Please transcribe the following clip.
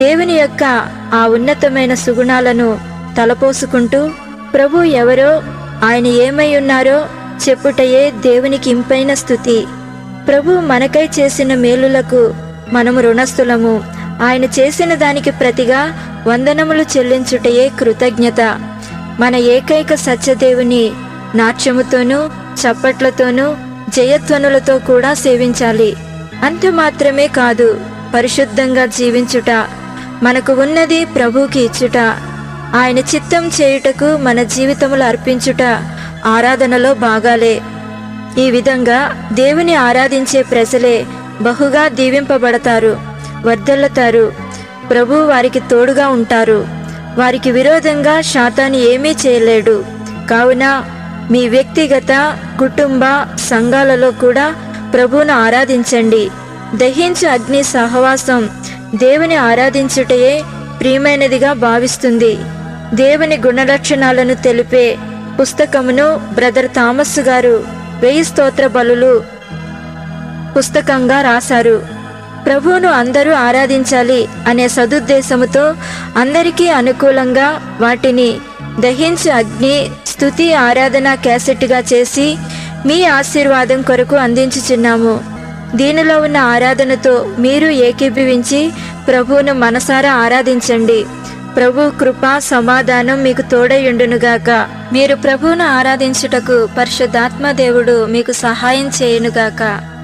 దేవుని యొక్క ఆ ఉన్నతమైన సుగుణాలను తలపోసుకుంటూ ప్రభు ఎవరో ఆయన ఏమై ఉన్నారో చెప్పుటయే దేవునికి ఇంపైన స్థుతి ప్రభు మనకై చేసిన మేలులకు మనము రుణస్థులము ఆయన చేసిన దానికి ప్రతిగా వందనములు చెల్లించుటయే కృతజ్ఞత మన ఏకైక సత్యదేవుని నాట్యముతోనూ చప్పట్లతోనూ జయధ్వనులతో కూడా సేవించాలి అంత మాత్రమే కాదు పరిశుద్ధంగా జీవించుట మనకు ఉన్నది ప్రభువుకి ఇచ్చుట ఆయన చిత్తం చేయుటకు మన జీవితములు అర్పించుట ఆరాధనలో భాగాలే ఈ విధంగా దేవుని ఆరాధించే ప్రజలే బహుగా దీవింపబడతారు వర్ధిల్లుతారు ప్రభు వారికి తోడుగా ఉంటారు వారికి విరోధంగా శాతాన్ని ఏమీ చేయలేడు కావున మీ వ్యక్తిగత కుటుంబ సంఘాలలో కూడా ప్రభువును ఆరాధించండి దహించు అగ్ని సహవాసం దేవుని ఆరాధించుటయే ప్రియమైనదిగా భావిస్తుంది దేవుని గుణలక్షణాలను తెలిపే పుస్తకమును బ్రదర్ థామస్ గారు వెయ్యి స్తోత్ర బలులు పుస్తకంగా రాశారు ప్రభువును అందరూ ఆరాధించాలి అనే సదుద్దేశముతో అందరికీ అనుకూలంగా వాటిని దహించు అగ్ని స్తుతి ఆరాధన క్యాసెట్గా చేసి మీ ఆశీర్వాదం కొరకు అందించుచున్నాము దీనిలో ఉన్న ఆరాధనతో మీరు ఏకీభవించి ప్రభువును మనసారా ఆరాధించండి ప్రభు కృప సమాధానం మీకు తోడయుండునుగాక మీరు ప్రభువును ఆరాధించుటకు పరిశుద్ధాత్మ దేవుడు మీకు సహాయం చేయునుగాక